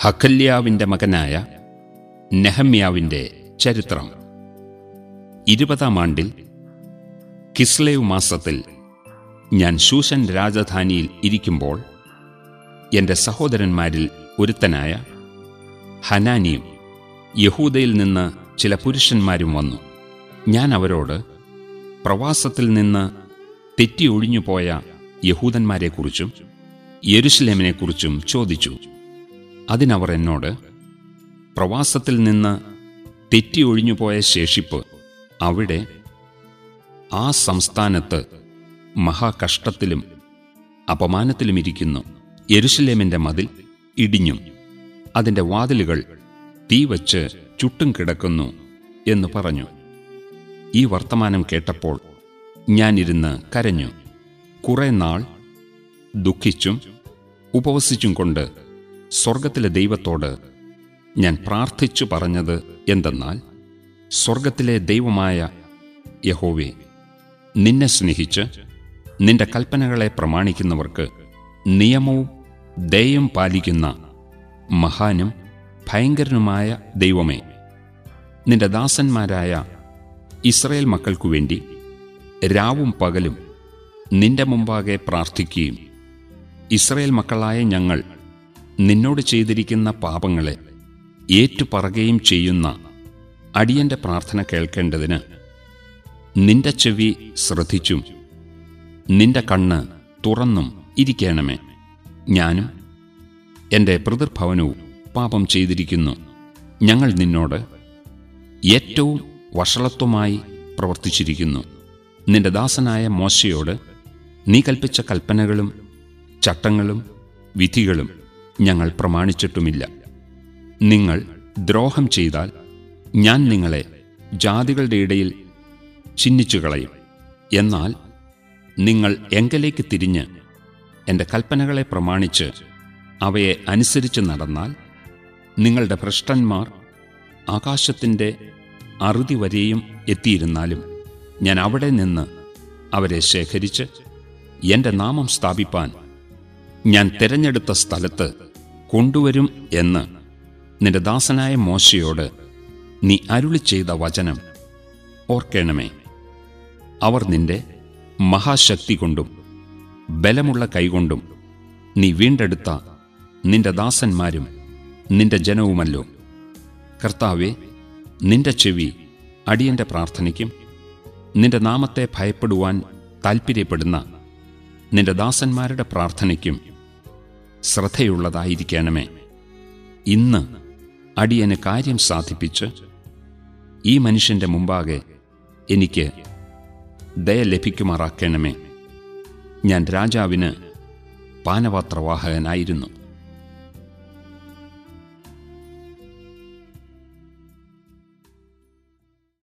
ഹഖല്യാവിൻ്റെ മകനായ നെഹമ്യാവിൻ്റെ ചരിത്രം ഇരുപതാം ആണ്ടിൽ കിസ്ലേവ് മാസത്തിൽ ഞാൻ ശൂഷൻ രാജധാനിയിൽ ഇരിക്കുമ്പോൾ എൻ്റെ സഹോദരന്മാരിൽ ഒരുത്തനായ ഹനാനിയും യഹൂദയിൽ നിന്ന് ചില പുരുഷന്മാരും വന്നു ഞാൻ അവരോട് പ്രവാസത്തിൽ നിന്ന് തെറ്റിയൊഴിഞ്ഞുപോയ യഹൂദന്മാരെക്കുറിച്ചും യെരുഷലേമിനെക്കുറിച്ചും ചോദിച്ചു അതിനവർ എന്നോട് പ്രവാസത്തിൽ നിന്ന് തെറ്റിയൊഴിഞ്ഞുപോയ ശേഷിപ്പ് അവിടെ ആ സംസ്ഥാനത്ത് മഹാകഷ്ടത്തിലും അപമാനത്തിലും ഇരിക്കുന്നു യെരുഷലേമിൻ്റെ മതിൽ ഇടിഞ്ഞും അതിൻ്റെ വാതിലുകൾ തീ വച്ച് ചുട്ടും കിടക്കുന്നു എന്ന് പറഞ്ഞു ഈ വർത്തമാനം കേട്ടപ്പോൾ ഞാനിരുന്ന് കരഞ്ഞു കുറെ നാൾ ദുഃഖിച്ചും ഉപവസിച്ചും കൊണ്ട് സ്വർഗത്തിലെ ദൈവത്തോട് ഞാൻ പ്രാർത്ഥിച്ചു പറഞ്ഞത് എന്തെന്നാൽ സ്വർഗത്തിലെ ദൈവമായ യഹോവേ നിന്നെ സ്നേഹിച്ച് നിന്റെ കൽപ്പനകളെ പ്രമാണിക്കുന്നവർക്ക് നിയമവും ദയം പാലിക്കുന്ന മഹാനും ഭയങ്കരനുമായ ദൈവമേ നിന്റെ ദാസന്മാരായ ഇസ്രയേൽ മക്കൾക്കു വേണ്ടി രാവും പകലും നിന്റെ മുമ്പാകെ പ്രാർത്ഥിക്കുകയും ഇസ്രയേൽ മക്കളായ ഞങ്ങൾ നിന്നോട് ചെയ്തിരിക്കുന്ന പാപങ്ങളെ ഏറ്റുപറയുകയും ചെയ്യുന്ന അടിയന്റെ പ്രാർത്ഥന കേൾക്കേണ്ടതിന് നിന്റെ ചെവി ശ്രദ്ധിച്ചും നിന്റെ കണ്ണ് തുറന്നും ഇരിക്കണമേ ഞാനും എൻ്റെ പിതൃഭവനവും പാപം ചെയ്തിരിക്കുന്നു ഞങ്ങൾ നിന്നോട് ഏറ്റവും വഷളത്വമായി പ്രവർത്തിച്ചിരിക്കുന്നു നിന്റെ ദാസനായ മോശയോട് നീ കൽപ്പിച്ച കൽപ്പനകളും ചട്ടങ്ങളും വിധികളും ഞങ്ങൾ പ്രമാണിച്ചിട്ടുമില്ല നിങ്ങൾ ദ്രോഹം ചെയ്താൽ ഞാൻ നിങ്ങളെ ജാതികളുടെ ഇടയിൽ ചിഹ്നിച്ചു കളയും എന്നാൽ നിങ്ങൾ എങ്കലേക്ക് തിരിഞ്ഞ് എൻ്റെ കൽപ്പനകളെ പ്രമാണിച്ച് അവയെ അനുസരിച്ച് നടന്നാൽ നിങ്ങളുടെ ഭ്രഷ്ടന്മാർ ആകാശത്തിൻ്റെ അറുതി വരെയും എത്തിയിരുന്നാലും ഞാൻ അവിടെ നിന്ന് അവരെ ശേഖരിച്ച് എൻ്റെ നാമം സ്ഥാപിപ്പാൻ ഞാൻ തിരഞ്ഞെടുത്ത സ്ഥലത്ത് കൊണ്ടുവരും എന്ന് നിന്റെ ദാസനായ മോശയോട് നീ അരുളി ചെയ്ത വചനം ഓർക്കണമേ അവർ നിന്റെ മഹാശക്തി കൊണ്ടും ബലമുള്ള കൈകൊണ്ടും നീ വീണ്ടെടുത്ത നിന്റെ ദാസന്മാരും നിന്റെ ജനവുമല്ലോ കർത്താവെ നിന്റെ ചെവി അടിയന്റെ പ്രാർത്ഥനയ്ക്കും നിന്റെ നാമത്തെ ഭയപ്പെടുവാൻ താൽപ്പര്യപ്പെടുന്ന നിന്റെ ദാസന്മാരുടെ പ്രാർത്ഥനയ്ക്കും ശ്രദ്ധയുള്ളതായിരിക്കണമേ ഇന്ന് അടിയന് കാര്യം സാധിപ്പിച്ച് ഈ മനുഷ്യന്റെ മുമ്പാകെ എനിക്ക് ദയ ലഭിക്കുമാറാക്കണമേ ഞാൻ രാജാവിന് പാനപാത്രവാഹകനായിരുന്നു